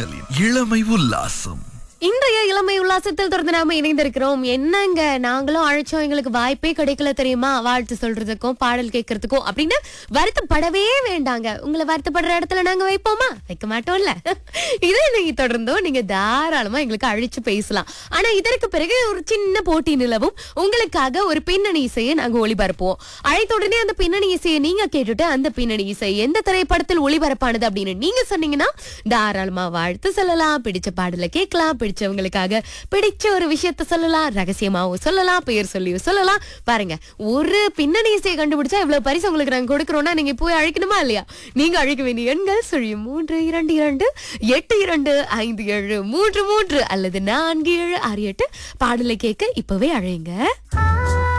மின்னலின் இளமை உல்லாசம் இன்றைய இளமை உல்லாசத்தில் தொடர்ந்து நாம இணைந்திருக்கிறோம் என்னங்க நாங்களும் அழைச்சோம் எங்களுக்கு வாய்ப்பே கிடைக்கல தெரியுமா வாழ்த்து சொல்றதுக்கும் பாடல் கேட்கறதுக்கும் அப்படின்னு வருத்தப்படவே வேண்டாங்க உங்களை வருத்தப்படுற இடத்துல நாங்க வைப்போமா வைக்க மாட்டோம்ல இதை நீங்க தொடர்ந்தோ நீங்க தாராளமா எங்களுக்கு அழிச்சு பேசலாம் ஆனா இதற்கு பிறகு ஒரு சின்ன போட்டி நிலவும் உங்களுக்காக ஒரு பின்னணி இசையை நாங்க ஒளிபரப்புவோம் அழைத்த உடனே அந்த பின்னணி இசையை நீங்க கேட்டுட்டு அந்த பின்னணி இசை எந்த திரைப்படத்தில் ஒளிபரப்பானது அப்படின்னு நீங்க சொன்னீங்கன்னா தாராளமா வாழ்த்து சொல்லலாம் பிடிச்ச பாடல கேட்கலாம் பிடிச்சவங்களுக்காக பிடிச்ச ஒரு விஷயத்த சொல்லலாம் ரகசியமாவும் சொல்லலாம் பெயர் சொல்லியும் சொல்லலாம் பாருங்க ஒரு பின்னணி இசையை கண்டுபிடிச்சா இவ்வளவு பரிசு உங்களுக்கு நாங்க கொடுக்கறோம்னா நீங்க போய் அழைக்கணுமா இல்லையா நீங்க அழைக்க வேண்டிய எண்கள் சுழியும் மூன்று இரண்டு இரண்டு எட்டு இரண்டு ஐந்து ஏழு மூன்று மூன்று அல்லது நான்கு ஏழு ஆறு எட்டு பாடலை கேட்க இப்பவே அழைங்க